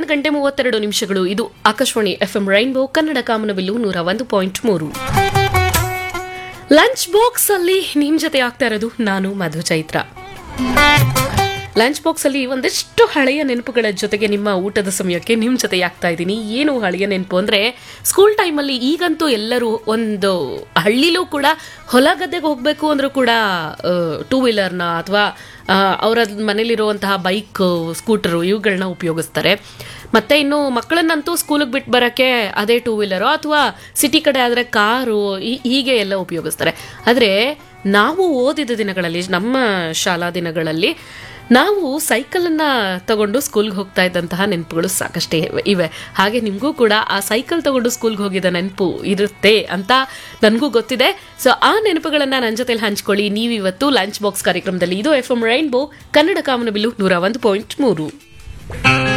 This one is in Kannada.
ಹನ್ನೊಂದು ಗಂಟೆ ಮೂವತ್ತೆರಡು ನಿಮಿಷಗಳು ಇದು ಆಕಾಶವಾಣಿ ಎಫ್ಎಂ ರೈನ್ಬೋ ಕನ್ನಡ ಕಾಮನಬಿಲ್ಲು ನೂರ ಒಂದು ಪಾಯಿಂಟ್ ಮೂರು ಲಂಚ್ ಬಾಕ್ಸ್ ಅಲ್ಲಿ ನಿಮ್ ಜೊತೆ ಆಗ್ತಾ ಇರೋದು ನಾನು ಮಧು ಚೈತ್ರ ಲಂಚ್ ಬಾಕ್ಸ್ ಅಲ್ಲಿ ಒಂದಿಷ್ಟು ಹಳೆಯ ನೆನಪುಗಳ ಜೊತೆಗೆ ನಿಮ್ಮ ಊಟದ ಸಮಯಕ್ಕೆ ನಿಮ್ಮ ಜೊತೆ ಆಗ್ತಾ ಇದ್ದೀನಿ ಏನು ಹಳೆಯ ನೆನಪು ಅಂದ್ರೆ ಸ್ಕೂಲ್ ಟೈಮಲ್ಲಿ ಈಗಂತೂ ಎಲ್ಲರೂ ಒಂದು ಹಳ್ಳಿಲೂ ಕೂಡ ಹೊಲ ಗದ್ದೆಗೆ ಹೋಗಬೇಕು ಅಂದ್ರೂ ಕೂಡ ಟೂ ವೀಲರ್ನ ಅಥವಾ ಅವರ ಮನೇಲಿರುವಂತಹ ಬೈಕ್ ಸ್ಕೂಟರು ಇವುಗಳನ್ನ ಉಪಯೋಗಿಸ್ತಾರೆ ಮತ್ತೆ ಇನ್ನು ಮಕ್ಕಳನ್ನಂತೂ ಸ್ಕೂಲಿಗೆ ಬಿಟ್ಟು ಬರೋಕ್ಕೆ ಅದೇ ಟೂ ವೀಲರು ಅಥವಾ ಸಿಟಿ ಕಡೆ ಆದರೆ ಕಾರು ಈ- ಹೀಗೆ ಎಲ್ಲ ಉಪಯೋಗಿಸ್ತಾರೆ ಆದರೆ ನಾವು ಓದಿದ ದಿನಗಳಲ್ಲಿ ನಮ್ಮ ಶಾಲಾ ದಿನಗಳಲ್ಲಿ ನಾವು ಸೈಕಲನ್ನ ತಗೊಂಡು ಸ್ಕೂಲ್ಗೆ ಹೋಗ್ತಾ ಇದ್ದಂತಹ ನೆನಪುಗಳು ಸಾಕಷ್ಟೇ ಇವೆ ಹಾಗೆ ನಿಮಗೂ ಕೂಡ ಆ ಸೈಕಲ್ ತಗೊಂಡು ಸ್ಕೂಲ್ಗೆ ಹೋಗಿದ ನೆನಪು ಇರುತ್ತೆ ಅಂತ ನನಗೂ ಗೊತ್ತಿದೆ ಸೊ ಆ ನೆನಪುಗಳನ್ನ ನನ್ನ ಜೊತೆಲಿ ಹಂಚ್ಕೊಳ್ಳಿ ನೀವಿವತ್ತು ಲಂಚ್ ಬಾಕ್ಸ್ ಕಾರ್ಯಕ್ರಮದಲ್ಲಿ ಇದು ಎಫ್ ಎಂ ರೈನ್ಬೋ ಕನ್ನಡ ಕಾಮನಬಿಲ್ಲು ನೂರ ಒಂದು ಪಾಯಿಂಟ್ ಮೂರು